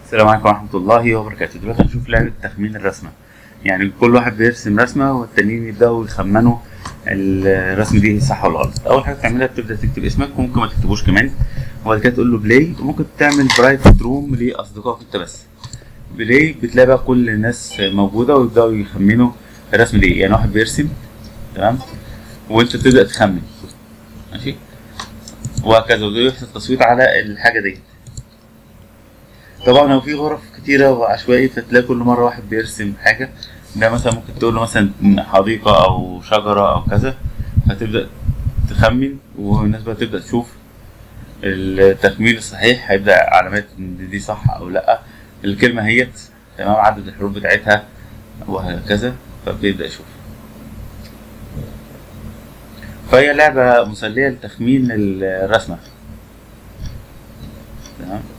السلام عليكم ورحمة الله وبركاته دلوقتي هنشوف لعبة تخمين الرسمة يعني كل واحد بيرسم رسمة والتانيين يبدأوا يخمنوا الرسمة دي صح ولا غلط أول حاجة تعملها بتبدأ تكتب اسمك وممكن ما تكتبوش كمان وبعد كده تقول له بلاي وممكن تعمل برايفت روم لأصدقائك أنت بس بلاي بتلاقي بقى كل الناس موجودة ويبدأوا يخمنوا الرسمة دي يعني واحد بيرسم تمام وأنت تبدأ تخمن ماشي وهكذا ويحصل تصويت على الحاجة دي طبعا هو في غرف كتيرة وعشوائي فتلاقي كل مرة واحد بيرسم حاجة ده مثلا ممكن تقول له مثلا حديقة أو شجرة أو كذا فتبدأ تخمن والناس بقى تبدأ تشوف التخمين الصحيح هيبدأ علامات إن دي صح أو لأ الكلمة هيت تمام عدد الحروف بتاعتها وهكذا فبيبدأ يشوف فهي لعبة مسلية لتخمين الرسمة تمام